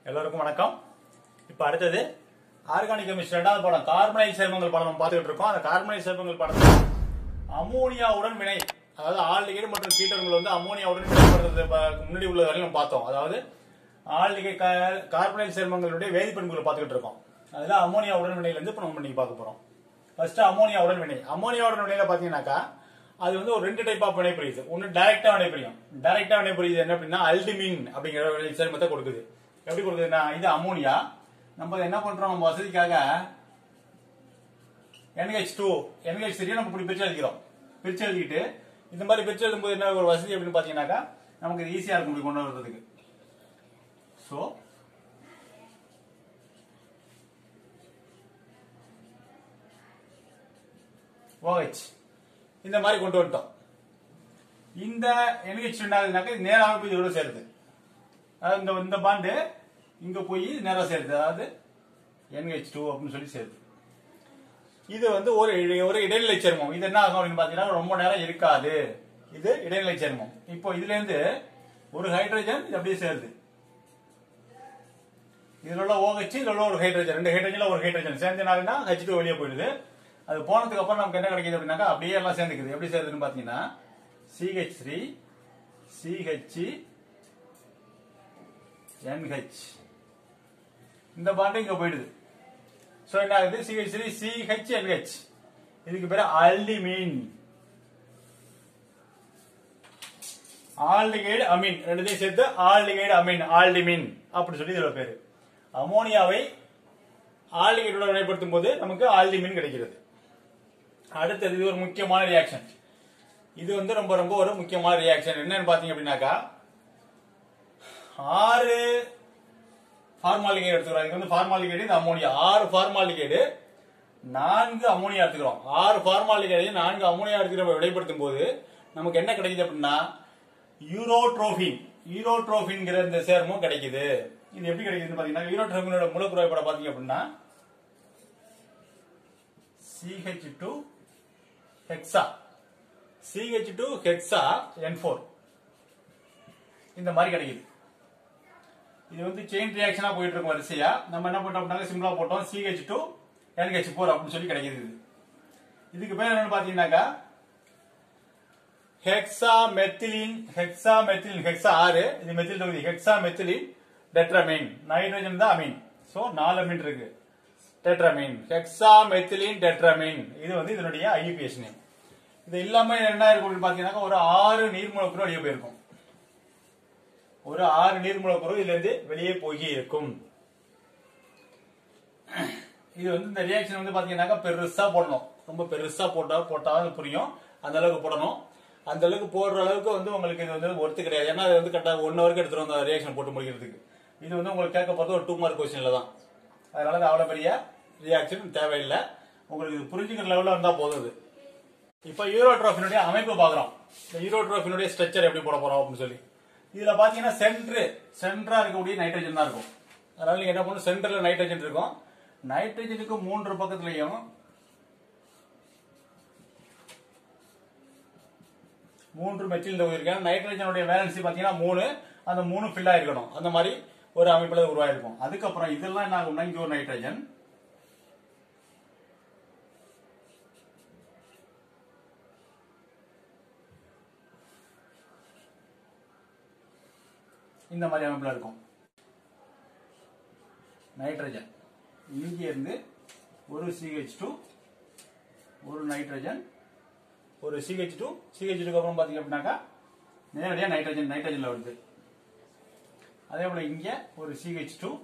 எல்லோருக்கும் வணக்கம் இப்ப அடுத்தது ஆர்கானிக் கெமிஸ்ட்ரி ரெண்டாவது படம் கார்பனைல் சேர்மங்கள் படம் நம்ம பார்த்துக்கிட்டு இருக்கோம் அந்த கார்பனைல் சேர்மங்கள் படத்துல அமோனியாவுடன் வினை அதாவது ஆல்டிகைடு மற்றும் கீட்டங்கள் வந்து அமோனியாவுடன் வினைப்படுறது ப- முன்னாடி உள்ள வரையும் நம்ம பார்த்தோம் அதாவது ஆல்டிகை கார்பனைல் சேர்மங்களுடைய வேதிப்பண்புகளை பார்த்துக்கிட்டு இருக்கோம் அதுல அமோனியாவுடன் வினையில இருந்து இப்ப நம்ம இன்னைக்கு பார்க்க போறோம் ஃபர்ஸ்ட் அமோனியாவுடன் வினை அமோனியாவுடன் வினையில பாத்தீங்கன்னாக்கா அது வந்து ஒரு ரெண்டு டைப் ஆஃப் வினைபுரியுது ஒன்னு டைரக்டா வினைபுரியும் டைரக்டா வினைபுரியுது என்ன அப்படின்னா அல்டிமின் அப்படிங்கிற ஒரு சேர்மத்தை கொடுக்குது எப்படி கொடுக்குதுன்னா இது அமோனியா நம்ம என்ன பண்றோம் நம்ம வசதிக்காக NH2 டூ NH3 த்ரீ நம்ம இப்படி பிரிச்சு எழுதிக்கிறோம் பிரிச்சு எழுதிட்டு இந்த மாதிரி பிரிச்சு எழுதும்போது என்ன ஒரு வசதி அப்படின்னு பாத்தீங்கன்னாக்கா நமக்கு இது ஈஸியா இருக்கும் இப்படி கொண்டு வர்றதுக்கு ஸோ OH இந்த மாதிரி கொண்டு வந்துட்டோம் இந்த NH2 என்ன ஆகுதுனாக்கா இது நேராக போய் இதோட சேருது அதாவது இந்த இந்த பாண்டு இங்க போய் நேரா சேருது அதாவது NH2 டூ அப்படின்னு சொல்லி சேருது இது வந்து ஒரு இடை- ஒரு இடைநிலை சேர்மம் இது என்ன ஆகும் அப்படின்னு பாத்தீங்கன்னா ரொம்ப நேரம் இருக்காது இது இடைநிலை சேர்மம் இப்போ இதுல இருந்து ஒரு ஹைட்ரஜன் இது அப்படியே சேருது இதுல உள்ள OH இதுல உள்ள ஒரு ஹைட்ரஜன் ரெண்டு ஹைட்ரஜன்ல ஒரு ஹைட்ரஜன் சேர்ந்து என்ன ஆகுதுன்னா H2 வெளியே போயிடுது அது போனதுக்கு அப்புறம் நமக்கு என்ன கிடைக்குது அப்படின்னாக்கா அப்படியே எல்லாம் சேர்ந்துக்குது எப்படி சேருதுன்னு பாத்தீங்கன்னா CH3 த்ரீ சிஹெச் NH இந்த பாண்டு இங்க போயிடுது சோ என்ன ஆகுது சிஹெச் த்ரீ சிஹெச் என்ஹெச் இதுக்கு பேரு ஆல்டிமீன் ஆல்டிகைடு அமீன் ரெண்டுத்தையும் சேர்த்து ஆல்டிகைடு அமீன் ஆல்டிமின் அப்படி சொல்லி இதோட பேரு அமோனியாவை ஆல்டிகைடோட வினைப்படுத்தும் போது நமக்கு ஆல்டிமின் கிடைக்கிறது அடுத்தது இது ஒரு முக்கியமான ரியாக்ஷன் இது வந்து ரொம்ப ரொம்ப ஒரு முக்கியமான ரியாக்ஷன் என்னன்னு பாத்தீங்க அப்படின்னாக்கா ஆறு ஃபார்மாலிகேட் எடுத்துக்கிறோம் இது வந்து ஃபார்மாலிகேட் இந்த அமோனியா ஆறு ஃபார்மாலிகேடு நான்கு அமோனியா எடுத்துக்கிறோம் ஆறு ஃபார்மாலிகேடு நான்கு அமோனியா எடுத்து நம்ம விடைப்படுத்தும் போது நமக்கு என்ன கிடைக்குது அப்படின்னா யூரோட்ரோபின் யூரோட்ரோபின்ங்கிற இந்த சேர்மம் கிடைக்குது இது எப்படி கிடைக்குதுன்னு பாத்தீங்கன்னா யூரோட்ரோபினோட மூலக்கூறு படம் பாத்தீங்க அப்படின்னா CH two hexa CH two hexa N four இந்த மாதிரி கிடைக்குது இது வந்து செயின் ரியாக்ஷனா போயிட்டு இருக்கும் வரிசையா நம்ம என்ன பண்ணோம் அப்படின்னா சிம்பிளா போட்டோம் சிஹெச் டூ என்ஹெச் ஃபோர் அப்படின்னு சொல்லி கிடைக்குது இது இதுக்கு பேர் என்னன்னு பாத்தீங்கன்னாக்கா hexa methylene hexa methylene hexa ஆறு இது மெத்தில் தொகுதி ஹெக்ஸா மெத்திலின் டெட்ரமைன் நைட்ரஜன் தான் அமீன் சோ நாலு அமீன் இருக்கு டெட்ரமைன் ஹெக்ஸா மெத்திலின் டெட்ரமைன் இது வந்து இதனுடைய ஐயூபிஎஸ் நேம் இது இல்லாம என்ன இருக்கும் அப்படின்னு பாத்தீங்கன்னா ஒரு ஆறு நீர் மூலக்கூறு வெளியே போயிருக்கும் ஒரு ஆறு நீர் மூலக்கூறு இதுல இருந்து வெளியே போய் இருக்கும் இது வந்து இந்த ரியாக்ஷன் வந்து பாத்தீங்கன்னாக்கா பெருசா போடணும் ரொம்ப பெருசா போட்டா போட்டாலும் புரியும் அந்த அளவுக்கு போடணும் அந்த அளவுக்கு போடுற அளவுக்கு வந்து உங்களுக்கு இது வந்து ஒர்த்து கிடையாது ஏன்னா அது வந்து கரெக்டா ஒன் ஹவருக்கு எடுத்துரும் அந்த ரியாக்ஷன் போட்டு முடிக்கிறதுக்கு இது வந்து உங்களுக்கு கேட்க போறது ஒரு டூ மார்க் கொஸ்டின்ல தான் அதனால இது அவ்வளவு பெரிய ரியாக்ஷன் தேவையில்லை உங்களுக்கு இது புரிஞ்சுக்கிற லெவல்ல இருந்தா போதும் இது இப்ப யூரோட்ரோஃபினுடைய அமைப்பு பாக்குறோம் இந்த யூரோட்ரோஃபினுடைய ஸ்ட்ரக்சர் எப்படி போட போறோம் அப்படின்னு சொல்லி இதுல பாத்தீங்கன்னா சென்ட்ரு சென்டரா இருக்கக்கூடிய நைட்ரஜன் தான் இருக்கும் அதனால நீங்க என்ன பண்ணணும் சென்டர்ல நைட்ரஜன் இருக்கும் நைட்ரஜனுக்கு மூன்று பக்கத்துலயும் மூன்று மெத்தில் தொகுதி இருக்கு நைட்ரஜனுடைய வேலன்சி பாத்தீங்கன்னா மூணு அந்த மூணு ஃபில் ஆயிருக்கணும் அந்த மாதிரி ஒரு அமைப்புல இது உருவாயிருக்கும் அதுக்கப்புறம் இதெல்லாம் என்ன ஆகும்னா இங்க ஒரு நைட்ரஜன் இந்த மாதிரி அமைப்புல இருக்கும் நைட்ரஜன் இங்க இருந்து ஒரு சிஹெச் டூ ஒரு நைட்ரஜன் ஒரு சிஹெச் டூ சிஹெச் டூக்கு அப்புறம் பாத்தீங்க அப்படின்னாக்கா நேரடியா நைட்ரஜன் நைட்ரஜன்ல வருது அதே போல இங்க ஒரு சிஹெச் டூ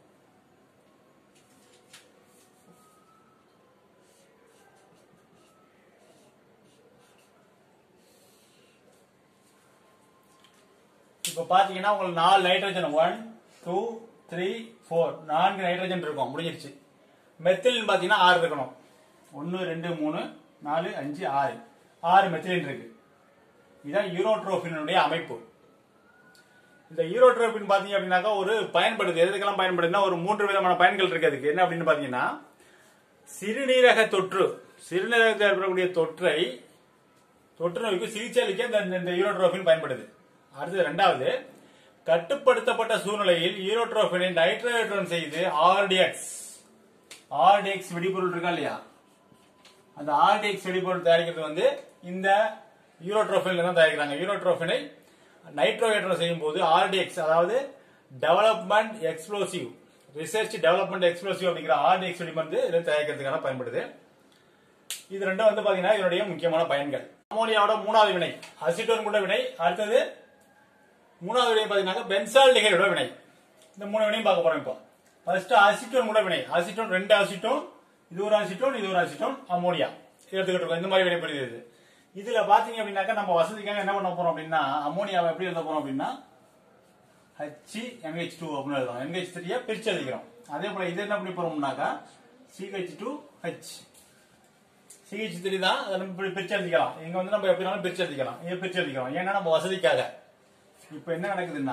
இப்ப பாத்தீங்கன்னா உங்களுக்கு நாலு nitrogen one two three four நான்கு நைட்ரஜன் இருக்கும் முடிஞ்சிருச்சு மெத்திலின் பாத்தீங்கன்னா ஆறு இருக்கணும் ஒன்னு ரெண்டு மூணு நாலு அஞ்சு ஆறு ஆறு மெத்திலின் இருக்கு இதுதான் யூரோட்ரோபினுடைய அமைப்பு இந்த யூரோட்ரோபின் பாத்தீங்க அப்படின்னாக்கா ஒரு பயன்படுது எதுக்கெல்லாம் பயன்படுதுன்னா ஒரு மூன்று விதமான பயன்கள் இருக்கு அதுக்கு என்ன அப்படின்னு பாத்தீங்கன்னா சிறுநீரக தொற்று சிறுநீரகத்தில் ஏற்படக்கூடிய தொற்றை தொற்று நோய்க்கு சிகிச்சை அளிக்க இந்த- இந்த யூரோட்ரோபின் பயன்படுது அடுத்தது ரெண்டாவது கட்டுப்படுத்தப்பட்ட சூழ்நிலையில் ஈரோட்ரோபினை நைட்ரோஜன் செய்து ஆர்டிஎக்ஸ் ஆர்டிஎக்ஸ் வெடிபொருள் இருக்கா இல்லையா அந்த ஆர்டிஎக்ஸ் வெடிபொருள் தயாரிக்கிறது வந்து இந்த யூரோட்ரோஃபின்ல தான் தயாரிக்கிறாங்க யூரோட்ரோஃபினை நைட்ரோஹைட்ரோ செய்யும் போது ஆர்டிஎக்ஸ் அதாவது development explosive research development explosive அப்படிங்கிற ஆர்டிஎக்ஸ் வெடிமருந்து இதை தயாரிக்கிறதுக்கான பயன்படுது இது ரெண்டும் வந்து பாத்தீங்கன்னா இதனுடைய முக்கியமான பயன்கள் அமோனியாவோட மூணாவது வினை அசிட்டோன் கூட வினை அடுத்தது மூணாவது வினை பாத்தீங்கன்னா பென்சால்டிகைடோட வினை இந்த மூணு வினையும் பார்க்க போறோம் இப்போ ஃபர்ஸ்ட் அசிட்டோன் கூட வினை அசிட்டோன் ரெண்டு அசிட்டோன் இது ஒரு அசிட்டோன் இது ஒரு அசிட்டோன் அமோனியா எடுத்துக்கிட்டு இருக்கோம் இந்த மாதிரி வினைப்படுகிறது இதுல பாத்தீங்க அப்படின்னாக்கா நம்ம வசதிக்காக என்ன பண்ண போறோம் அப்படின்னா அமோனியாவை எப்படி எழுத போறோம் அப்படின்னா ஹச் என்ஹெச் டூ அப்படின்னு எழுதுறோம் என்ஹெச் த்ரீயை பிரிச்சு எழுதிக்கிறோம் அதே போல இது என்ன பண்ணி போறோம்னாக்கா CH two H CH three தான் அதை நம்ம இப்படி பிரிச்சு எழுதிக்கலாம் இங்க வந்து நம்ம எப்படினாலும் பிரிச்சு எழுதிக்கலாம் இங்க பிரிச்சு எழுதிக்கலாம் ஏன்னா நம்ம வசதிக்காக இப்போ என்ன நடக்குதுன்னா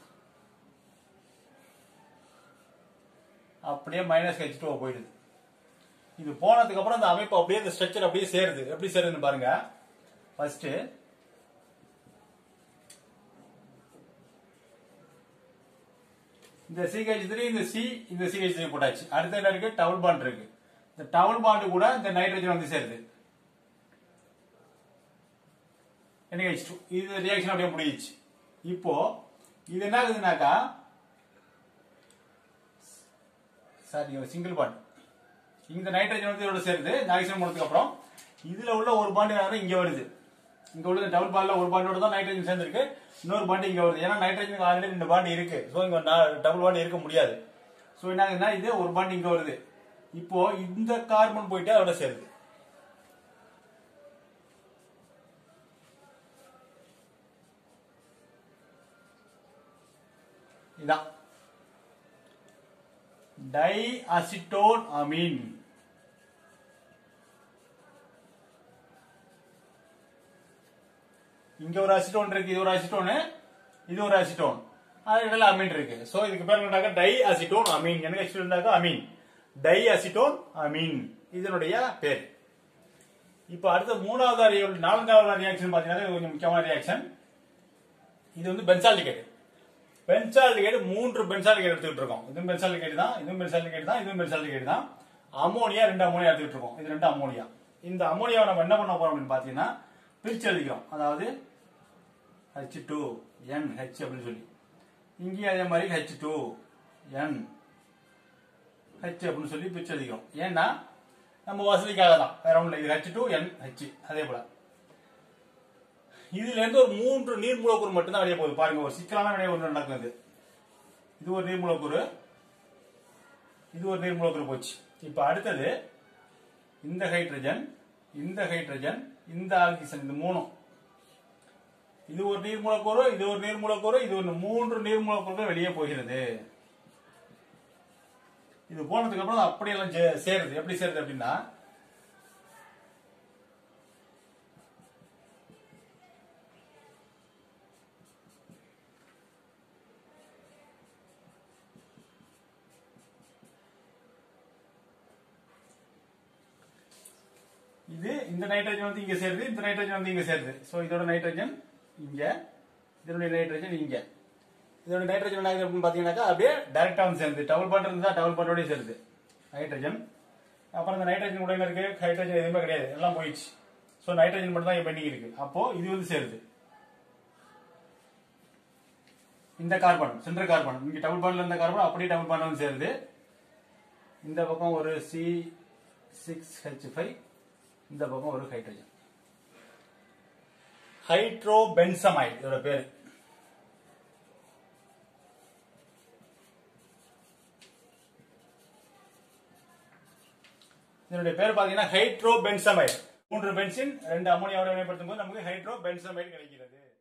அப்படியே மைனஸ் ஹெச் டூ போயிடுது இது போனதுக்கு அப்புறம் இந்த அமைப்பு அப்படியே இந்த ஸ்ட்ரக்சர் அப்படியே சேருது எப்படி சேருதுன்னு பாருங்க ஃபர்ஸ்ட் இந்த சிஹெச் த்ரீ இந்த சி இந்த சிஹெச் த்ரீ போட்டாச்சு அடுத்த என்ன இருக்கு டவுல் பாண்ட் இருக்கு இந்த டவுல் பாண்டு கூட இந்த நைட்ரஜன் வந்து சேருது NH2 இது ரியாக்ஷன் அப்படியே முடிஞ்சிச்சு இப்போ இது என்ன ஆகுதுனாக்கா சாரி சிங்கிள் பாண்ட் இந்த நைட்ரஜன் வந்து இதோட சேருது இந்த ஆக்சிஜன் போனதுக்கு அப்புறம் இதுல உள்ள ஒரு பாண்டு யாரும் இங்க வருது இங்க உள்ள டபுள் பாண்ட்ல ஒரு பாண்டோட தான் நைட்ரஜன் சேர்ந்திருக்கு இன்னொரு பாண்டு இங்க வருது ஏன்னா நைட்ரஜனுக்கு ஆல்ரெடி ரெண்டு பாண்டு இருக்கு ஸோ இங்க டபுள் பாண்டு இருக்க முடியாது ஸோ என்ன ஆகுதுன்னா இது ஒரு பாண்டு இங்க வருது இப்போ இந்த கார்பன் போயிட்டு அதோட சேருது இதான் டை அசிட்டோன் அமீன் இங்க ஒரு அசிட்டோன் இருக்கு இது ஒரு அசிட்டோன் இது ஒரு அசிட்டோன் அது இடையில அமீன் இருக்கு சோ இதுக்கு பேர் என்னடாக்க டை அசிட்டோன் அமீன் என்ன இருந்தாக்க அமீன் டை அசிட்டோன் அமீன் இதனுடைய பேர் இப்போ அடுத்த மூணாவது அறிவு நான்காவது ரியாக்ஷன் பாத்தீங்கன்னா இது கொஞ்சம் முக்கியமான ரியாக்ஷன் இது வந்து பென்சால்டிகேட் பென்சால்டிகேட் மூன்று பென்சால்டிகேட் எடுத்துக்கிட்டு இருக்கோம் இதுவும் பென்சால்டிகேட் தான் இதுவும் பென்சால்டிகேட் தான் இதுவும் பென்சால்டிகேட் தான் அமோனியா ரெண்டு அமோனியா எடுத்துக்கிட்டு இருக்கோம் இது ரெண்டு அமோனியா இந்த அமோனியாவை நம்ம என்ன பண்ண போறோம் அப்படின்னு பாத்தீங்கன்னா பிரிச்சு எழுதிக்கிறோம் அதாவது ஹெச் டூ என் ஹெச் அப்படின்னு சொல்லி இங்கேயும் அதே மாதிரி ஹெச் டூ என் ஹெச் அப்படின்னு சொல்லி பிரிச்சு எழுதிக்கிறோம் ஏன்னா நம்ம வசதிக்காக தான் வேற ஒன்றும் இல்லை இது ஹெச் டூ என் ஹெச் அதே போல இதுல இருந்து ஒரு மூன்று நீர் மூலக்கூறு மட்டும் தான் வெளியே போகுது பாருங்க ஒரு சிக்கலான வினை ஒன்று நடக்குது இது ஒரு நீர் மூலக்கூறு இது ஒரு நீர் மூலக்கூறு போச்சு இப்ப அடுத்தது இந்த ஹைட்ரஜன் இந்த ஹைட்ரஜன் இந்த ஆக்சிஜன் இந்த மூணும் இது ஒரு நீர் மூலக்கூறு இது ஒரு நீர் மூலக்கூறு இது ஒரு மூன்று நீர் மூலக்கூறுகள் வெளியே போகிறது இது போனதுக்கு அப்புறம் அது அப்படியெல்லாம் சே- சேருது எப்படி சேருது அப்படின்னா இது இந்த நைட்ரஜன் வந்து இங்க சேருது இந்த நைட்ரஜன் வந்து இங்க சேருது சோ இதோட நைட்ரஜன் இங்க இதனுடைய நைட்ரஜன் இங்க இதோட நைட்ரஜன் என்ன ஆகுது அப்படின்னு பாத்தீங்கன்னாக்கா அப்படியே டைரக்டா வந்து சேருது டபுள் பாண்ட் இருந்தா டபுள் பாண்டோடய சேருது நைட்ரஜன் அப்புறம் இந்த நைட்ரஜன் கூட என்ன இருக்கு ஹைட்ரஜன் எதுவுமே கிடையாது எல்லாம் போயிடுச்சு சோ நைட்ரஜன் மட்டும் தான் இங்க பெண்டிங் இருக்கு அப்போ இது வந்து சேருது இந்த கார்பன் சென்ட்ரல் கார்பன் இங்க டபுள் பாண்ட்ல இருந்த கார்பன் அப்படியே டபுள் பாண்ட் வந்து சேருது இந்த பக்கம் ஒரு சி சிக்ஸ் ஹெச் ஃபைவ் இந்த பக்கம் ஒரு ஹைட்ரஜன் ஹைட்ரோபென்சமைட் இதோட பேரு இதனுடைய பேர் பாத்தீங்கன்னா ஹைட்ரோபென்சமைட் மூன்று பென்சின் ரெண்டு அமோனியாவோட வினைப்படுத்தும் போது நமக்கு ஹைட்ரோபென்சமைட் கிடைக்கிறது